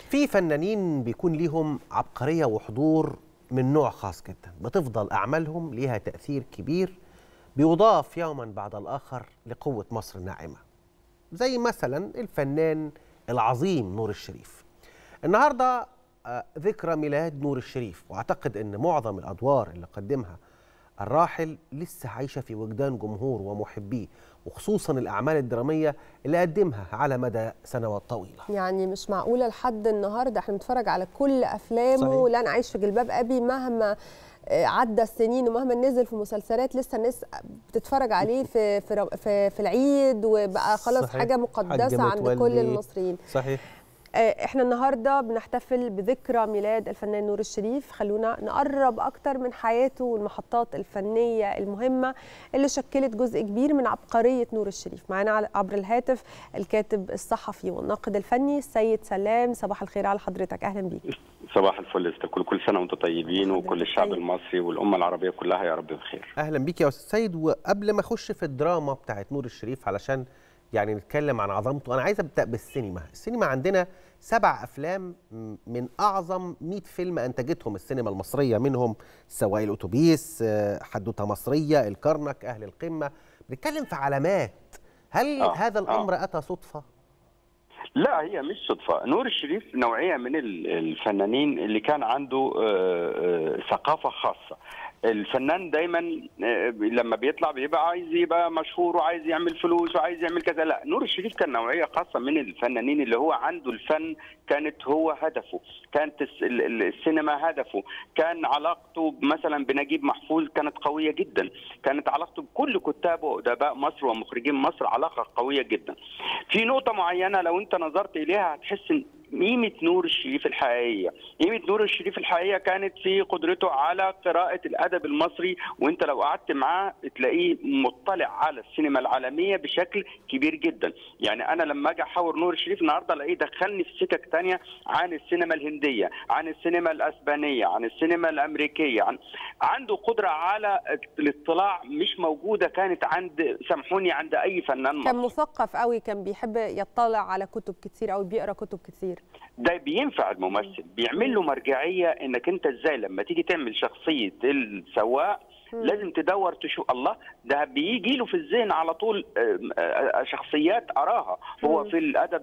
في فنانين بيكون ليهم عبقريه وحضور من نوع خاص جدا بتفضل اعمالهم ليها تاثير كبير بيضاف يوما بعد الاخر لقوه مصر الناعمه زي مثلا الفنان العظيم نور الشريف النهارده آه، ذكرى ميلاد نور الشريف واعتقد ان معظم الادوار اللي قدمها الراحل لسه عايشه في وجدان جمهور ومحبيه وخصوصا الاعمال الدراميه اللي قدمها على مدى سنوات طويله يعني مش معقوله لحد النهارده احنا بنتفرج على كل افلامه صحيح. لا انا عايش في جلباب ابي مهما آه، عدى السنين ومهما نزل في مسلسلات لسه الناس بتتفرج عليه في في رو- في, في العيد وبقى خلاص صحيح. حاجه حاج مقدسه عند كل متولي. المصريين صحيح آه، احنا النهارده بنحتفل بذكرى ميلاد الفنان نور الشريف خلونا نقرب اكتر من حياته والمحطات الفنيه المهمه اللي شكلت جزء كبير من عبقريه نور الشريف معانا على- عبر الهاتف الكاتب الصحفي والناقد الفني السيد سلام صباح الخير على حضرتك اهلا بيك صباح الفل يا أستاذ. كل كل سنه وانتم طيبين وكل الشعب المصري والامه العربيه كلها يا رب بخير اهلا بيك يا استاذ سيد وقبل ما اخش في الدراما بتاعت نور الشريف علشان يعني نتكلم عن عظمته انا عايز ابدا بالسينما السينما عندنا سبع افلام م- من اعظم 100 فيلم انتجتهم السينما المصريه منهم سواق الاتوبيس آه، حدوته مصريه الكرنك اهل القمه بنتكلم في علامات هل آه، هذا آه. الامر اتى صدفه لا هي مش صدفه نور الشريف نوعيه من ال- الفنانين اللي كان عنده آه، آه، ثقافه خاصه الفنان دايما آه، لما بيطلع بيبقى عايز يبقى مشهور وعايز يعمل فلوس وعايز يعمل كذا لا نور الشريف كان نوعيه خاصه من الفنانين اللي هو عنده الفن كانت هو هدفه كانت الس- ال- ال- السينما هدفه كان علاقته مثلا بنجيب محفوظ كانت قويه جدا كانت علاقته بكل كتاب وادباء مصر ومخرجين مصر علاقه قويه جدا في نقطه معينه لو انت نظرت اليها هتحس ان قيمة نور الشريف الحقيقية قيمة نور الشريف الحقيقية كانت في قدرته على قراءة الأدب المصري وانت لو قعدت معاه تلاقيه مطلع على السينما العالمية بشكل كبير جدا يعني أنا لما أجي أحاور نور الشريف النهاردة ألاقيه دخلني في سكك تانية عن السينما الهندية عن السينما الأسبانية عن السينما الأمريكية عن عنده قدرة على الاطلاع مش موجودة كانت عند سامحوني عند أي فنان كان مصري مثقف قوي كان بيحب يطلع على كتب كتير او بيقرا كتب كتير ده بينفع الممثل بيعمل له مرجعيه انك انت ازاي لما تيجي تعمل شخصيه السواق لازم تدور تشوف الله ده بيجي له في الذهن على طول آم، آه، شخصيات اراها هو في الادب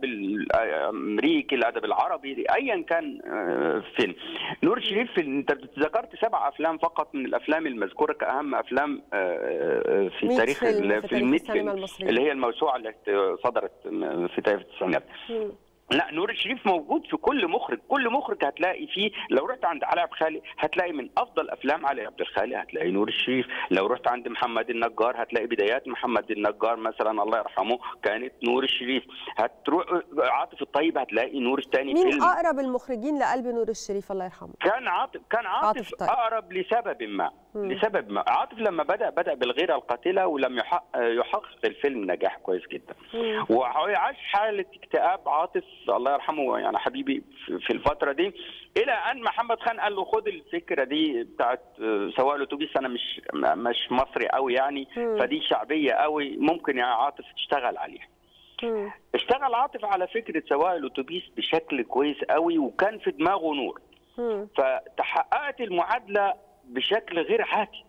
الامريكي الادب العربي ايا كان آه، فين نور الشريف في انت ذكرت سبع افلام فقط من الافلام المذكوره كاهم افلام آه، آه، في 100 تاريخ فيلم ال- في في تاريخ ال 100 السينما فيلم المصرية. اللي هي الموسوعه التي صدرت في تاريخ التسعينات مم. لا نور الشريف موجود في كل مخرج كل مخرج هتلاقي فيه لو رحت عند علاء عبد الخالق هتلاقي من افضل افلام علي عبد الخالق هتلاقي نور الشريف لو رحت عند محمد النجار هتلاقي بدايات محمد النجار مثلا الله يرحمه كانت نور الشريف هتروح عاطف الطيب هتلاقي نور تاني مين فيلم اقرب المخرجين لقلب نور الشريف الله يرحمه كان عاطف كان عاطف عاطف طيب. اقرب لسبب ما مم. لسبب ما عاطف لما بدا بدا بالغيره القاتله ولم يحقق يحقق الفيلم نجاح كويس جدا مم. وعاش حاله اكتئاب عاطف الله يرحمه يعني حبيبي في- في الفتره دي الى ان محمد خان قال له خد الفكره دي بتاعت آه، سواق الاتوبيس انا مش م- مش مصري قوي يعني مم. فدي شعبيه قوي ممكن يا عاطف تشتغل عليها مم. اشتغل عاطف على فكره سواق الاتوبيس بشكل كويس قوي وكان في دماغه نور مم. فتحققت المعادله بشكل غير عادي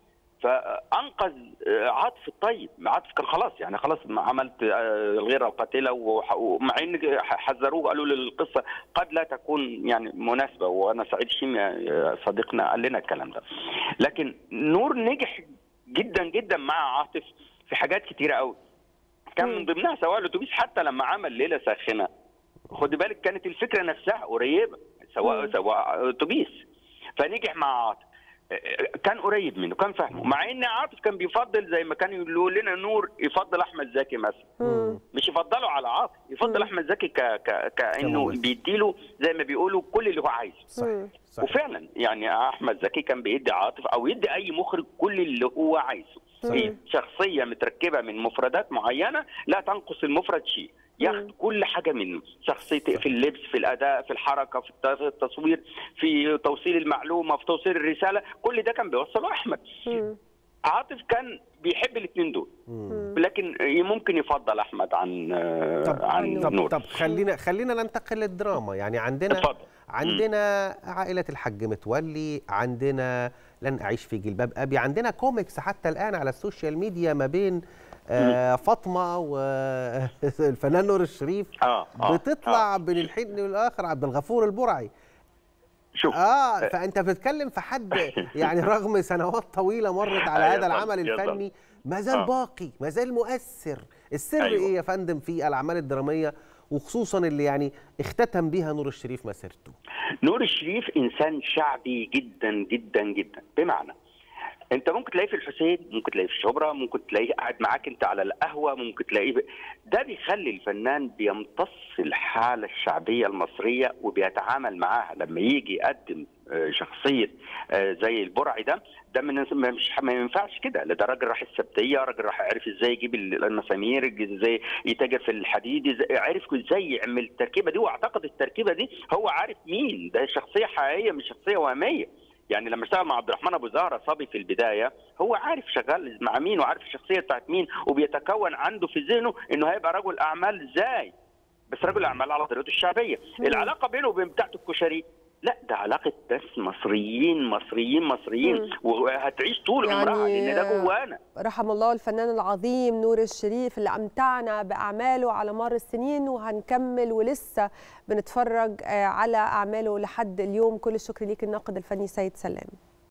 فانقذ آه، عاطف الطيب عاطف كان خلاص يعني خلاص ما عملت آه، الغيره القاتله وح- ومع ان حذروه قالوا له القصه قد لا تكون يعني مناسبه وانا سعيد شيم آه، صديقنا قال لنا الكلام ده لكن نور نجح جدا جدا مع عاطف في حاجات كتيره قوي كان من ضمنها سواق الاتوبيس حتى لما عمل ليله ساخنه خد بالك كانت الفكره نفسها قريبه سواء مم. سواء اتوبيس فنجح مع عاطف كان قريب منه كان فاهمه مع ان عاطف كان بيفضل زي ما كان يقول لنا نور يفضل احمد زكي مثلا مم. مش يفضله على عاطف يفضل مم. احمد زكي ك... ك... كانه كممثل. بيديله زي ما بيقولوا كل اللي هو عايزه مم. صحيح صحيح وفعلا يعني احمد زكي كان بيدي عاطف او يدي اي مخرج كل اللي هو عايزه هي شخصيه متركبه من مفردات معينه لا تنقص المفرد شيء ياخد كل حاجه منه شخصيه في اللبس في الاداء في الحركه في الت- في التصوير في توصيل المعلومه في توصيل الرساله كل ده كان بيوصله احمد مم. عاطف كان بيحب الاثنين دول لكن ممكن يفضل احمد عن طب عن طب, نور طب خلينا خلينا ننتقل للدراما يعني عندنا اتفضل. عندنا عائلة الحاج متولي عندنا لن أعيش في جلباب أبي عندنا كوميكس حتى الآن على السوشيال ميديا ما بين آه فاطمة والفنان نور الشريف آه، آه، بتطلع آه. بين الحين والآخر عبد الغفور البرعي شوف اه فانت بتتكلم في حد يعني رغم سنوات طويله مرت على يا هذا طبعا، العمل يا الفني ما زال آه. باقي ما زال مؤثر السر أيوة. ايه يا فندم في الاعمال الدراميه وخصوصا اللي يعني اختتم بيها نور الشريف مسيرته نور الشريف انسان شعبي جدا جدا جدا بمعنى انت ممكن تلاقيه في الحسين ممكن تلاقيه في الشبرا ممكن تلاقيه قاعد معاك انت على القهوه ممكن تلاقيه ب... ده بيخلي الفنان بيمتص الحاله الشعبيه المصريه وبيتعامل معاها لما يجي يقدم آه، شخصيه آه، زي البرعي ده ده من ما- مش ما ينفعش كده لا ده راجل راح السبتيه راجل راح عرف ازاي يجيب المسامير ازاي يتاجر في الحديد ازاي عرف ازاي يعمل التركيبه دي واعتقد التركيبه دي هو عارف مين ده شخصيه حقيقيه مش شخصيه وهميه يعني لما اشتغل مع عبد الرحمن ابو زهره صبي في البدايه هو عارف شغال مع مين وعارف الشخصيه بتاعت مين وبيتكون عنده في ذهنه انه هيبقى رجل اعمال ازاي بس رجل اعمال على طريقته الشعبيه العلاقه بينه وبين بتاعت الكشري لا ده علاقه ناس مصريين مصريين مصريين مم. وهتعيش طول يعني- عمرها لان ده جوانا رحم الله الفنان العظيم نور الشريف اللي امتعنا باعماله على مر السنين وهنكمل ولسه بنتفرج آه، على اعماله لحد اليوم كل الشكر ليك الناقد الفني سيد سلام